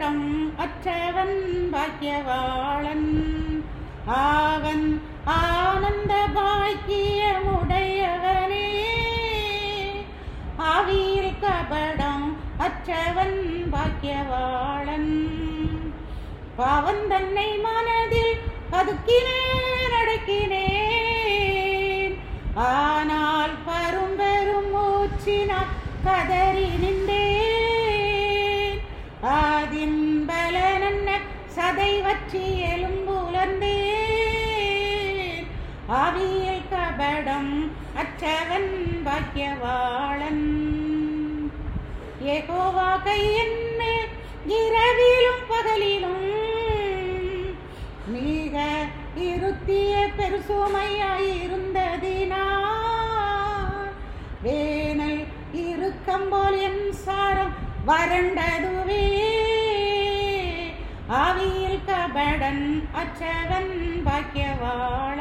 கபடம் அற்றவன் பாக்கியவாளன் ஆவன் ஆனந்த பாக்கியமுடையவனே ஆவியில் கபடம் அற்றவன் பாக்கியவாளன் பாவன் தன்னை மனதில் பதுக்கினேன் அடக்கினேன் ஆனால் பரும்பெரும் மூச்சினால் கதறி நின்றேன் ஆதின் பலனன்ன சதை வற்றி எலும்புலர்ந்தேன் ஆவியில் கபடம் அற்றவன் பாக்கியவாளன் ஏகோவா கையென்ன இரவிலும் பகலிலும் மிக இருத்திய பெருசுமையாயிருந்ததினால் வேனல் இறுக்கம் போல் என் சாரம் வறண்டதுவே ஆவியில் கபடன் அற்றவன் பாக்கியவாள்